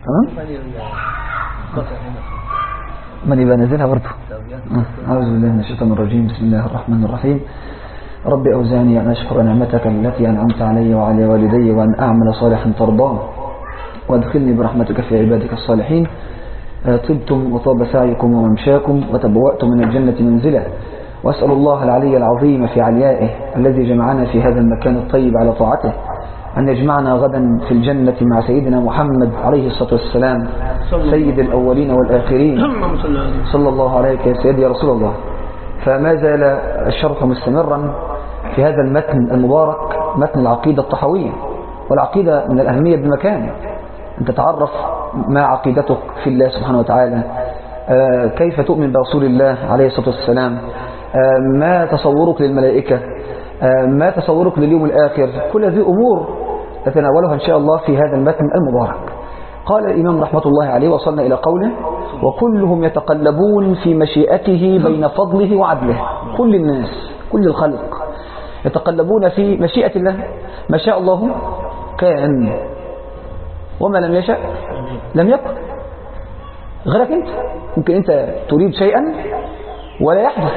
تمام من يبقى نازلها برضه آه، أعوذ بالله من الشيطان الرجيم بسم الله الرحمن الرحيم رب أوزعني أن أشكر نعمتك التي أنعمت علي وعلى والدي وأن أعمل صالحا ترضاه وادخلني برحمتك في عبادك الصالحين آه، طبتم وطاب سعيكم وممشاكم وتبوأتم من الجنة منزلا وأسأل الله العلي العظيم في عليائه الذي جمعنا في هذا المكان الطيب على طاعته أن يجمعنا غدا في الجنة مع سيدنا محمد عليه الصلاة والسلام سيد الأولين والآخرين صلى الله عليك يا سيدي يا رسول الله فما زال الشرح مستمرا في هذا المتن المبارك متن العقيدة الطحوية والعقيدة من الأهمية بمكان أن تتعرف ما عقيدتك في الله سبحانه وتعالى آه، كيف تؤمن برسول الله عليه الصلاة والسلام آه، ما تصورك للملائكة آه، ما تصورك لليوم الآخر كل هذه أمور نتناولها إن شاء الله في هذا المتن المبارك قال الإمام رحمة الله عليه وصلنا إلى قوله وكلهم يتقلبون في مشيئته بين فضله وعدله كل الناس كل الخلق يتقلبون في مشيئة الله ما شاء الله كان وما لم يشاء لم يكن غيرك أنت ممكن أنت تريد شيئا ولا يحدث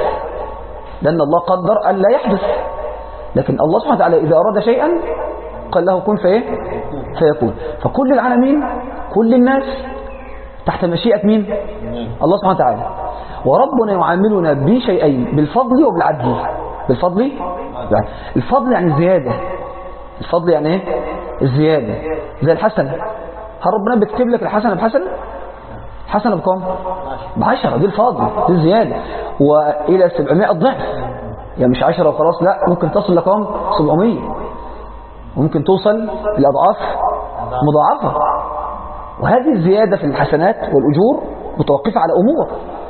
لأن الله قدر أن لا يحدث لكن الله سبحانه وتعالى إذا أراد شيئا قال له كن فإيه فيكون فكل العالمين كل الناس تحت مشيئة مين الله سبحانه وتعالى وربنا يعاملنا بشيئين بالفضل وبالعدل بالفضل يعني الفضل يعني الزيادة الفضل يعني ايه الزيادة زي الحسنة هل ربنا بيكتب لك الحسنة بحسنة حسنة بكم بعشرة دي الفاضل دي الزيادة وإلى 700 ضعف يعني مش عشرة وخلاص لا ممكن تصل لكم 700 وممكن توصل لأضعاف مضاعفة وهذه الزيادة في الحسنات والأجور متوقفة على أمور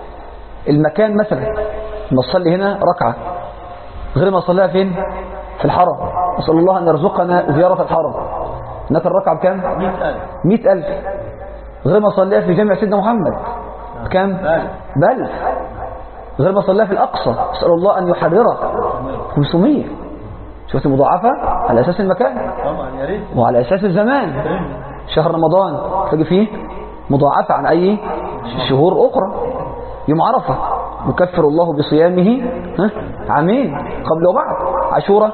المكان مثلا نصلي هنا ركعة غير ما نصليها فين في الحرم نسأل الله أن يرزقنا زيارة الحرم هناك الركعة بكام مئة ألف غير ما نصليها في جامع سيدنا محمد بكام بل غير ما نصليها في الأقصى نسأل الله أن يحررها 500 شفت المضاعفة على أساس المكان طبعا يا ريت وعلى أساس الزمان شهر رمضان تجي فيه مضاعفة عن أي شهور أخرى يوم عرفة يكفر الله بصيامه ها عامين قبل وبعد عاشوراء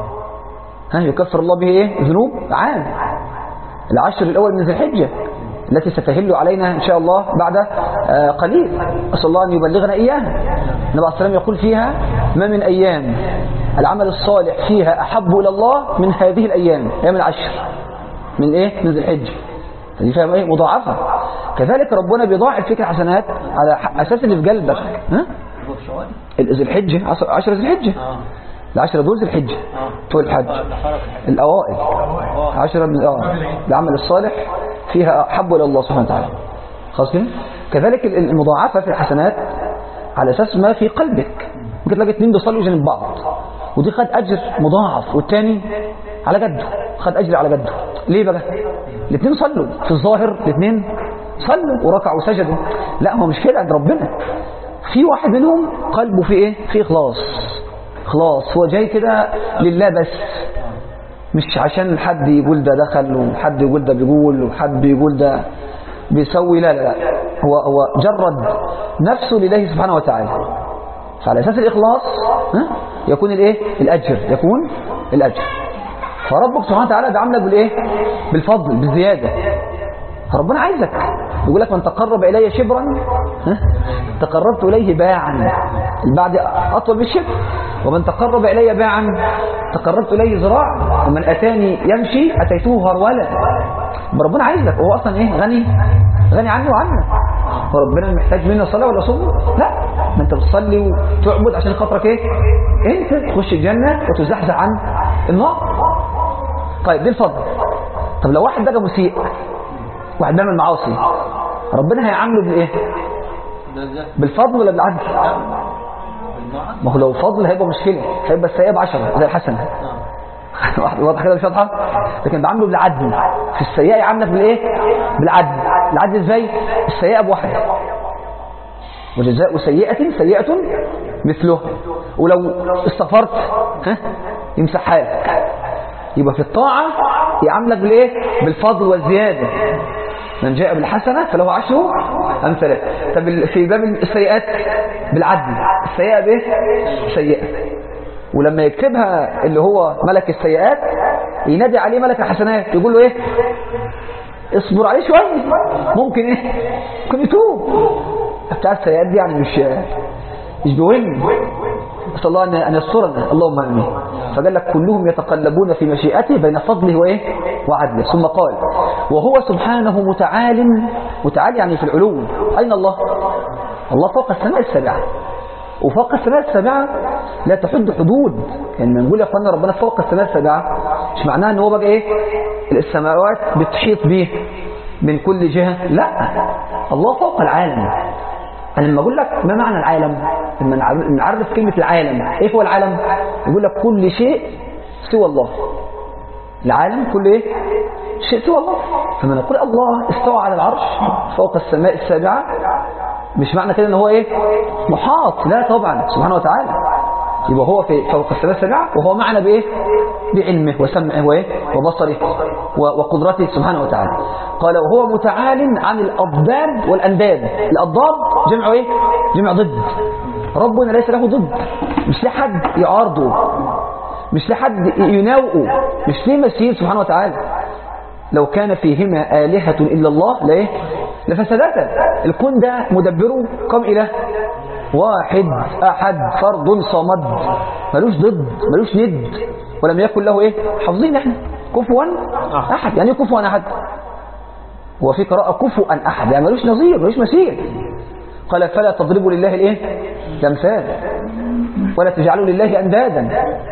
ها يكفر الله به إيه ذنوب عام العشر الأول من ذي الحجة التي ستهل علينا إن شاء الله بعد آه، قليل أسأل الله أن يبلغنا إياها النبي عليه السلام يقول فيها ما من أيام العمل الصالح فيها أحب إلى الله من هذه الأيام أيام العشر من إيه؟ من ذي الحجة دي فاهم إيه؟ مضاعفة كذلك ربنا بيضاعف فيك الحسنات على ح- أساس اللي في قلبك ها؟ هو في شوال ذي الحجة عشر عشر ذي الحجة اه العشرة دول ذي الحجة اه طول الحج الحركة الحج الأوائل عشرة من اه العمل الصالح فيها أحب إلى الله سبحانه وتعالى خلاص كده كذلك المضاعفة في الحسنات على أساس ما في قلبك ممكن تلاقي اتنين بيصلوا جنب بعض ودي خد أجر مضاعف والتاني على جده خد أجر على جده ليه بقى الاثنين صلوا في الظاهر الاثنين صلوا وركعوا وسجدوا لا هو مش كده عند ربنا في واحد منهم قلبه في ايه في إخلاص خلاص هو جاي كده لله بس مش عشان حد يقول ده دخل وحد يقول ده بيقول وحد يقول ده بيسوي لا لا لا هو هو جرد نفسه لله سبحانه وتعالى فعلى اساس الاخلاص ها يكون الايه الاجر يكون الاجر فربك سبحانه وتعالى بيعاملك بالايه بالفضل بالزياده فربنا عايزك يقول لك من تقرب الي شبرا ها تقربت اليه باعا البعد اطول من الشبر ومن تقرب الي باعا تقربت اليه ذراعا ومن اتاني يمشي اتيته هرولا ربنا عايزك هو اصلا ايه غني غني عني وعنك فربنا محتاج منا صلاه ولا صوم لا ما انت بتصلي وتعبد عشان خاطرك ايه انت تخش الجنه وتزحزح عن النار طيب دي الفضل طب لو واحد بقى مسيء واحد بيعمل معاصي ربنا هيعامله بالايه ده ازاي؟ بالفضل ولا بالعدل بالمعنى؟ ما هو لو فضل هيبقى مشكله هيبقى السيئه بعشرة زي الحسنه اه واحد واضح كده مش واضحه لكن بعمله بالعدل في السيئه يعاملك بالايه بالعدل العدل ازاي السيئه بواحده وجزاء سيئه سيئه مثله ولو استغفرت ها يمسحها لك يبقى في الطاعه يعاملك بالايه بالفضل والزياده من جاء بالحسنة فله عشر أمثالها طب ال- في باب السيئات بالعدل السيئة بإيه؟ سيئة ولما يكتبها اللي هو ملك السيئات ينادي عليه ملك الحسنات يقول له ايه اصبر عليه شوية ممكن ايه ممكن يتوب بتاع السيئات دي يعني مش مش بيهم نسأل الله أن أن يسترنا اللهم آمين فقال لك كلهم يتقلبون في مشيئته بين فضله وإيه وعدله ثم قال وهو سبحانه متعال متعال يعني في العلو أين الله الله فوق السماء السبعة وفوق السماء السبعة لا تحد حدود يعني لما نقول يا اخوانا ربنا فوق السماء السبعة مش معناها ان هو بقى ايه السماوات بتحيط به من كل جهة لا الله فوق العالم انا لما اقول لك ما معنى العالم لما نعرف- نعرف كلمة العالم ايه هو العالم يقول لك كل شيء سوى الله العالم كل ايه شيء سوى الله فما نقول الله استوى على العرش فوق السماء السابعة مش معنى كده ان هو ايه محاط لا طبعا سبحانه وتعالى يبقى هو في فوق السماء السابعة وهو معنا بايه بعلمه وسمعه وايه وبصره و- وقدرته سبحانه وتعالى قال وهو متعال عن الأضداد والأنداد الأضداد جمع ايه جمع ضد ربنا ليس له ضد مش لحد يعارضه مش لحد يناوئه مش ليه مثيل سبحانه وتعالى لو كان فيهما آلهة إلا الله لا إيه؟ لفسدتا الكون ده مدبره كم إله واحد أحد فرد صمد ملوش ضد ملوش ند ولم يكن له إيه حافظين إحنا كفوا أحد يعني إيه كفوا أحد وفي قراءة كفوا أحد يعني ملوش نظير ملوش مثيل قال فلا تضربوا لله الإيه الأمثال ولا تجعلوا لله أندادا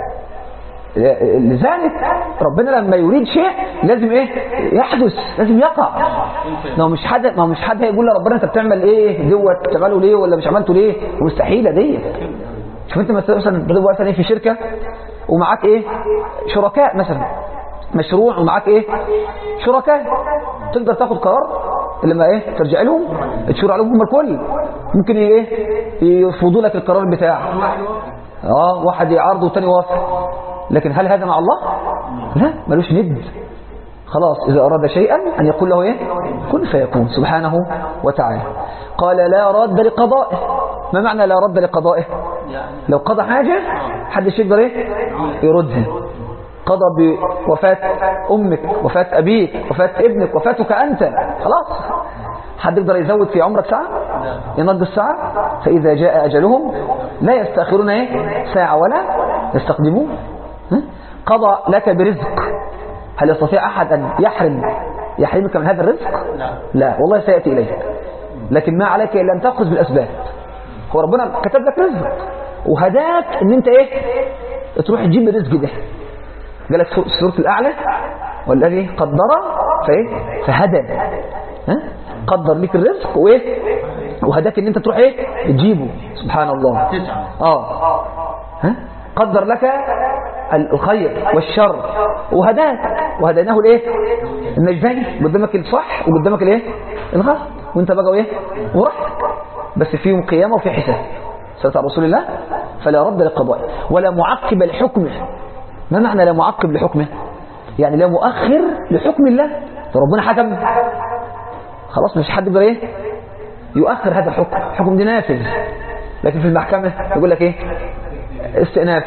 لذلك ربنا لما يريد شيء لازم ايه يحدث لازم يقع ما هو مش حد ما هو مش حد هيقول لربنا انت بتعمل ايه دوت بتعمله ليه ولا مش عملته ليه مستحيله دي شوف انت مثلا مثلا بتبقى مثلا ايه في شركه ومعاك ايه شركاء مثلا مشروع ومعاك ايه شركاء تقدر تاخد قرار لما ايه ترجع لهم تشور عليهم هم الكل ممكن ايه يرفضوا لك القرار بتاعك اه واحد يعارضه والتاني يوافق لكن هل هذا مع الله لا ملوش ند خلاص إذا أراد شيئا أن يقول له إيه كن فيكون سبحانه وتعالى قال لا راد لقضائه ما معنى لا رد لقضائه لو قضى حاجة حدش يقدر إيه يردها قضى بوفاة أمك وفاة أبيك وفاة ابنك وفاتك أنت خلاص حد يقدر يزود في عمرك ساعة ينقص ساعة فإذا جاء أجلهم لا يستأخرون إيه؟ ساعة ولا يستقدمون ها؟ قضى لك برزق هل يستطيع أحد أن يحرم يحرمك من هذا الرزق لا والله سيأتي إليك لكن ما عليك إلا أن تأخذ بالأسباب هو ربنا كتب لك رزق وهداك أن أنت إيه تروح تجيب الرزق ده قال لك سورة الأعلى والذي قدر فإيه فهدى ها؟ قدر لك الرزق وإيه وهداك ان انت تروح ايه تجيبه سبحان الله تسعة اه ها قدر لك الخير والشر وهداك وهديناه الايه النجدين قدامك الصح وقدامك الايه الغلط وانت بقى ايه ورحت بس فيهم قيامه وفي حساب صلاه على رسول الله فلا رد لقضائه ولا معقب لحكمه ما معنى لا معقب لحكمه يعني لا مؤخر لحكم الله ده ربنا حكم خلاص مش حد يقدر ايه يؤخر هذا الحكم الحكم دي نافذ لكن في المحكمة يقول لك ايه استئناف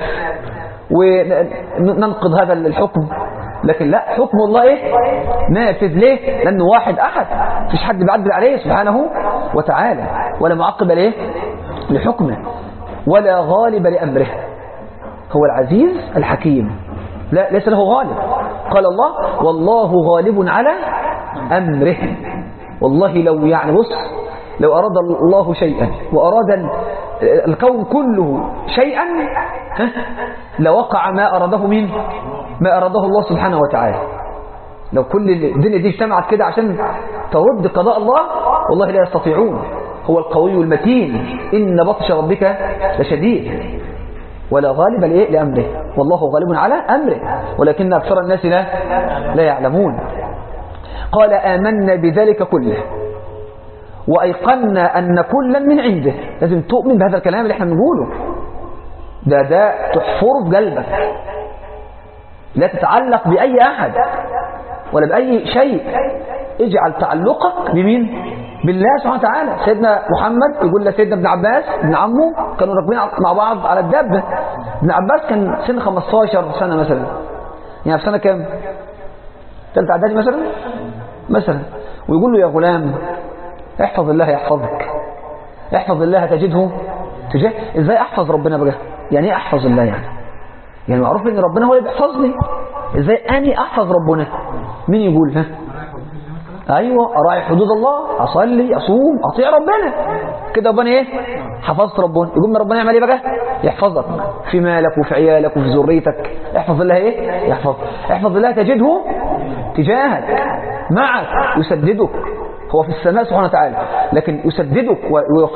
وننقض هذا الحكم لكن لا حكم الله ايه نافذ ليه لانه واحد احد مفيش حد بيعدل عليه سبحانه وتعالى ولا معقب ليه لحكمه ولا غالب لامره هو العزيز الحكيم لا ليس له غالب قال الله والله غالب على امره والله لو يعني بص لو أراد الله شيئا وأراد الكون كله شيئا ها لوقع ما أراده مين ما أراده الله سبحانه وتعالى لو كل الدنيا دي اجتمعت كده عشان ترد قضاء الله والله لا يستطيعون هو القوي المتين إن بطش ربك لشديد ولا غالب لإيه؟ لأمره والله غالب على أمره ولكن أكثر الناس لا, لا يعلمون قال آمنا بذلك كله وأيقنا أن كلا من عنده لازم تؤمن بهذا الكلام اللي احنا بنقوله ده ده تحفره في قلبك لا تتعلق بأي أحد ولا بأي شيء اجعل تعلقك بمين بالله سبحانه وتعالى سيدنا محمد يقول لسيدنا ابن عباس ابن عمه كانوا راكبين مع بعض على الدابة ابن عباس كان سن 15 سنة مثلا يعني في سنة كام ثالثه اعدادي مثلا مثلا ويقول له يا غلام احفظ الله يحفظك احفظ الله تجده تجاه ازاي احفظ ربنا بقى يعني ايه احفظ الله يعني يعني معروف ان ربنا هو اللي بيحفظني ازاي اني احفظ ربنا مين يقول ها ايوه اراعي حدود الله اصلي اصوم اطيع ربنا كده ربنا ايه حفظت ربنا يقول من ربنا يعمل ايه بقى يحفظك في مالك وفي عيالك وفي ذريتك احفظ الله ايه يحفظ احفظ الله تجده تجاهك معك يسددك هو في السماء سبحانه وتعالى لكن يسددك و-